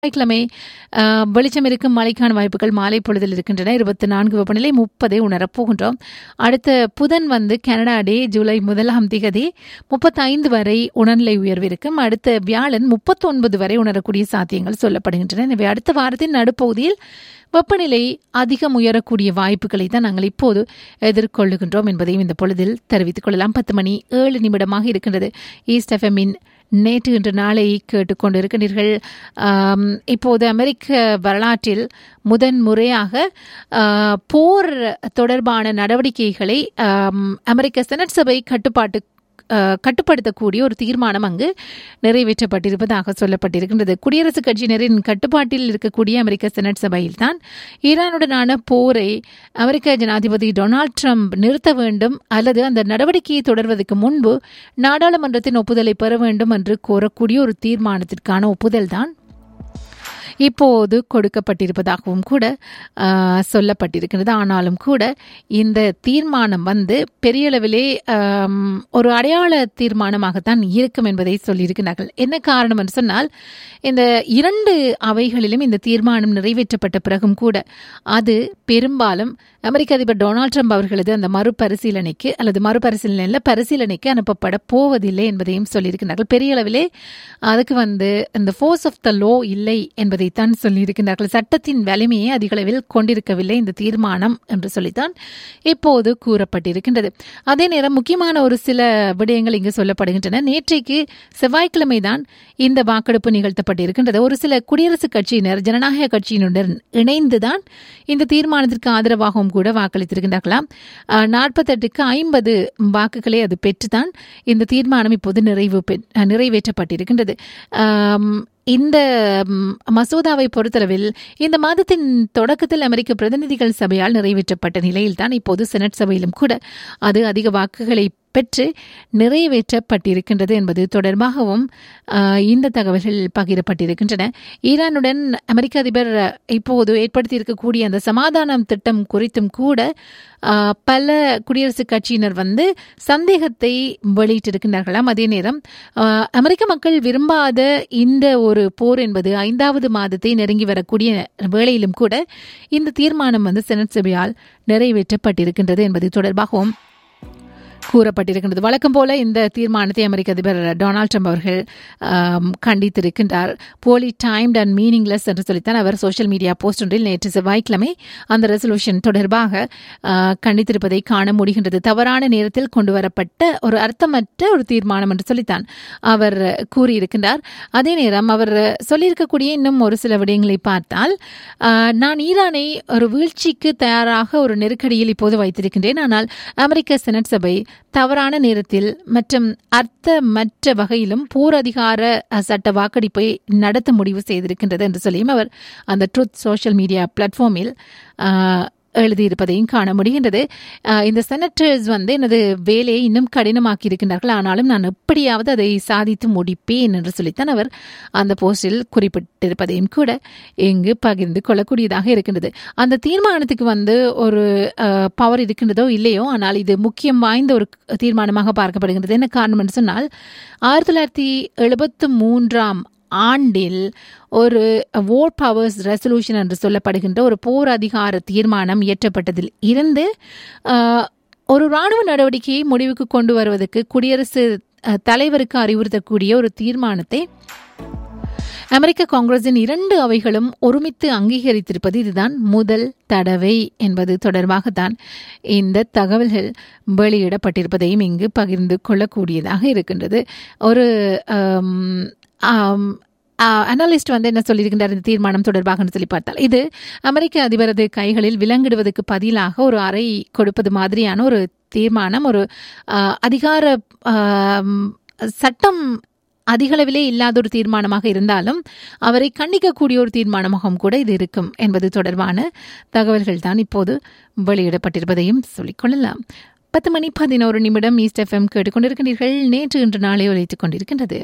செவ்வாய்க்கிழமை அஹ், வெளிச்சம் இருக்கும் மழைக்கான வாய்ப்புகள் மாலை பொழுதில் இருக்கின்றன இருபத்தி நான்கு வெப்பநிலை முப்பதை உணரப் போகின்றோம் அடுத்த புதன் வந்து கனடா டே ஜூலை முதலாம் திகதி முப்பத்தைந்து வரை உணர்நிலை உயர்வு இருக்கும் அடுத்த வியாழன் முப்பத்தொன்பது வரை உணரக்கூடிய சாத்தியங்கள் சொல்லப்படுகின்றன எனவே அடுத்த வாரத்தின் நடுப்பகுதியில் வெப்பநிலை அதிகம் உயரக்கூடிய வாய்ப்புகளை தான் நாங்கள் இப்போது எதிர்கொள்ளுகின்றோம் என்பதையும் இந்த பொழுதில் தெரிவித்துக் கொள்ளலாம் பத்து மணி ஏழு நிமிடமாக இருக்கின்றது ஈஸ்ட் எஃப்எம்மின் நேற்று இன்று நாளை கேட்டுக்கொண்டிருக்கிறீர்கள் ஆம், இப்போது அமெரிக்க வரலாற்றில் முதன் முறையாக ஆ, போர் தொடர்பான நடவடிக்கைகளை ஆம், அமெரிக்க செனட் சபை கட்டுப்பாட்டு ஆ, கட்டுப்படுத்தக்கூடிய ஒரு தீர்மானம் அங்கு நிறைவேற்றப்பட்டிருப்பதாக சொல்லப்பட்டிருக்கின்றது குடியரசுக் கட்சியினரின் கட்டுப்பாட்டில் இருக்கக்கூடிய அமெரிக்க செனட் சபையில் தான் ஈரானுடனான போரை அமெரிக்க ஜனாதிபதி டொனால்ட் ட்ரம்ப் நிறுத்த வேண்டும் அல்லது அந்த நடவடிக்கையை தொடர்வதற்கு முன்பு நாடாளுமன்றத்தின் ஒப்புதலை பெற வேண்டும் என்று கோரக்கூடிய ஒரு தீர்மானத்திற்கான ஒப்புதல் தான் இப்போது கொடுக்கப்பட்டிருப்பதாகவும் கூட ஆ, சொல்லப்பட்டிருக்கிறது ஆனாலும் கூட இந்த தீர்மானம் வந்து பெரிய அளவிலே ஆம், ஒரு அடையாள தீர்மானமாகத்தான் இருக்கும் என்பதை சொல்லியிருக்கிறார்கள் என்ன காரணம் என்று சொன்னால் இந்த இரண்டு அவைகளிலும் இந்த தீர்மானம் நிறைவேற்றப்பட்ட பிறகும் கூட அது பெரும்பாலும் அமெரிக்க அதிபர் டொனால்ட் ட்ரம்ப் அவர்களது அந்த மறுபரிசீலனைக்கு அல்லது மறுபரிசீலனையில் பரிசீலனைக்கு அனுப்பப்பட போவதில்லை என்பதையும் சொல்லியிருக்கிறார்கள் பெரிய அளவிலே அதுக்கு வந்து இந்த ஃபோர்ஸ் ஆஃப் த லோ இல்லை என்பதைத்தான் சொல்லியிருக்கிறார்கள் சட்டத்தின் வலிமையை அதிகளவில் கொண்டிருக்கவில்லை இந்த தீர்மானம் என்று சொல்லித்தான் இப்போது கூறப்பட்டிருக்கின்றது அதே நேரம் முக்கியமான ஒரு சில விடயங்கள் இங்கு சொல்லப்படுகின்றன நேற்றைக்கு செவ்வாய்க்கிழமை தான் இந்த வாக்கெடுப்பு நிகழ்த்தப்பட்டிருக்கின்றது ஒரு சில குடியரசுக் கட்சியினர் ஜனநாயக கட்சியினுடன் இணைந்துதான் இந்த தீர்மானத்திற்கு ஆதரவாகவும் கூட வாக்களித்திருக்கின்றார்களாம் அஹ், நாற்பத்தெட்டுக்கு ஐம்பது வாக்குகளை அது பெற்றுதான் இந்த தீர்மானம் இப்போது நிறைவு பெ- அஹ், நிறைவேற்றப்பட்டிருக்கின்றது ஆம், இந்த ம், மசோதாவை பொறுத்தளவில் இந்த மாதத்தின் தொடக்கத்தில் அமெரிக்க பிரதிநிதிகள் சபையால் நிறைவேற்றப்பட்ட நிலையில்தான் இப்போது செனட் சபையிலும் கூட அது அதிக வாக்குகளை பெற்று நிறைவேற்றப்பட்டிருக்கின்றது என்பது தொடர்பாகவும் ஆஹ், இந்த தகவல்கள் பகிரப்பட்டிருக்கின்றன ஈரானுடன் அமெரிக்க அதிபர் இப்போது ஏற்படுத்தியிருக்கக்கூடிய அந்த சமாதானம் திட்டம் குறித்தும் கூட ஆஹ், பல குடியரசுக் கட்சியினர் வந்து சந்தேகத்தை வெளியிட்டிருக்கின்றார்களாம் அதே நேரம் ஆஹ், அமெரிக்க மக்கள் விரும்பாத இந்த ஒரு போர் என்பது ஐந்தாவது மாதத்தை நெருங்கி வரக்கூடிய வேளையிலும் கூட இந்த தீர்மானம் வந்து செனட் சபையால் நிறைவேற்றப்பட்டிருக்கின்றது என்பது தொடர்பாகவும் கூறப்பட்டிருக்கின்றது வழக்கம் போல இந்த தீர்மானத்தை அமெரிக்க அதிபர் டொனால்ட் ட்ரம்ப் அவர்கள் ஆம், கண்டித்திருக்கின்றார் போலி டைம்ட் அண்ட் மீனிங்லெஸ் என்று சொல்லித்தான் அவர் சோஷியல் மீடியா போஸ்ட் ஒன்றில் நேற்று செவ்வாய்க்கிழமை அந்த ரெசல்யூஷன் தொடர்பாக ஆ, கண்டித்திருப்பதை காண முடிகின்றது தவறான நேரத்தில் கொண்டு வரப்பட்ட ஒரு அர்த்தமற்ற ஒரு தீர்மானம் என்று சொல்லித்தான் அவர் கூறியிருக்கின்றார் அதே நேரம் அவர் சொல்லியிருக்கக்கூடிய இன்னும் ஒரு சில விடயங்களை பார்த்தால் ஆ, நான் ஈரானை ஒரு வீழ்ச்சிக்கு தயாராக ஒரு நெருக்கடியில் இப்போது வைத்திருக்கின்றேன் ஆனால் அமெரிக்க செனட் சபை தவறான நேரத்தில் மற்றும் அர்த்தமற்ற வகையிலும் போர் அதிகார அஹ், சட்ட வாக்கெடுப்பை நடத்த முடிவு செய்திருக்கின்றது என்று சொல்லியும் அவர் அந்த ட்ருத் சோஷியல் மீடியா பிளாட்ஃபார்மில் எழுதியிருப்பதையும் காண முடிகின்றது அஹ், இந்த செனட்டர்ஸ் வந்து எனது வேலையை இன்னும் கடினமாக்கி இருக்கின்றார்கள் ஆனாலும் நான் எப்படியாவது அதை சாதித்து முடிப்பேன் என்று சொல்லித்தான் அவர் அந்த போஸ்டில் குறிப்பிட்டிருப்பதையும் கூட இங்கு பகிர்ந்து கொள்ளக்கூடியதாக இருக்கின்றது அந்த தீர்மானத்துக்கு வந்து ஒரு பவர் இருக்கின்றதோ இல்லையோ ஆனால் இது முக்கியம் வாய்ந்த ஒரு தீர்மானமாக பார்க்கப்படுகின்றது என்ன காரணம் என்று சொன்னால் ஆயிரத்தி தொள்ளாயிரத்தி எழுபத்து மூன்றாம் ஆண்டில் ஒரு வோட் பவர்ஸ் ரெசல்யூஷன் என்று சொல்லப்படுகின்ற ஒரு போர் அதிகார தீர்மானம் இயற்றப்பட்டதில் இருந்து ஆஹ், ஒரு ராணுவ நடவடிக்கையை முடிவுக்கு கொண்டு வருவதற்கு குடியரசு அஹ், தலைவருக்கு அறிவுறுத்தக்கூடிய ஒரு தீர்மானத்தை அமெரிக்க காங்கிரசின் இரண்டு அவைகளும் ஒருமித்து அங்கீகரித்திருப்பது இதுதான் முதல் தடவை என்பது தொடர்பாகத்தான் இந்த தகவல்கள் வெளியிடப்பட்டிருப்பதையும் இங்கு பகிர்ந்து கொள்ளக்கூடியதாக இருக்கின்றது ஒரு ஆம், ஆம், அனலிஸ்ட் வந்து என்ன சொல்லியிருக்கின்றார் இந்த தீர்மானம் தொடர்பாக சொல்லி பார்த்தால் இது அமெரிக்க அதிபரது கைகளில் விலங்கிடுவதற்கு பதிலாக ஒரு அறை கொடுப்பது மாதிரியான ஒரு தீர்மானம் ஒரு ஆஹ், அதிகார ஆம், சட்டம் அதிகளவிலே இல்லாத ஒரு தீர்மானமாக இருந்தாலும் அவரை கண்டிக்கக்கூடிய ஒரு தீர்மானமாகவும் கூட இது இருக்கும் என்பது தொடர்பான தகவல்கள் தான் இப்போது வெளியிடப்பட்டிருப்பதையும் சொல்லிக்கொள்ளலாம் பத்து மணி பதினோரு நிமிடம் ஈஸ்ட் எஃப்எம் கேட்டுக்கொண்டிருக்கின்றீர்கள் நேற்று இன்று நாளை ஒலித்துக் கொண்டிருக்கின்றது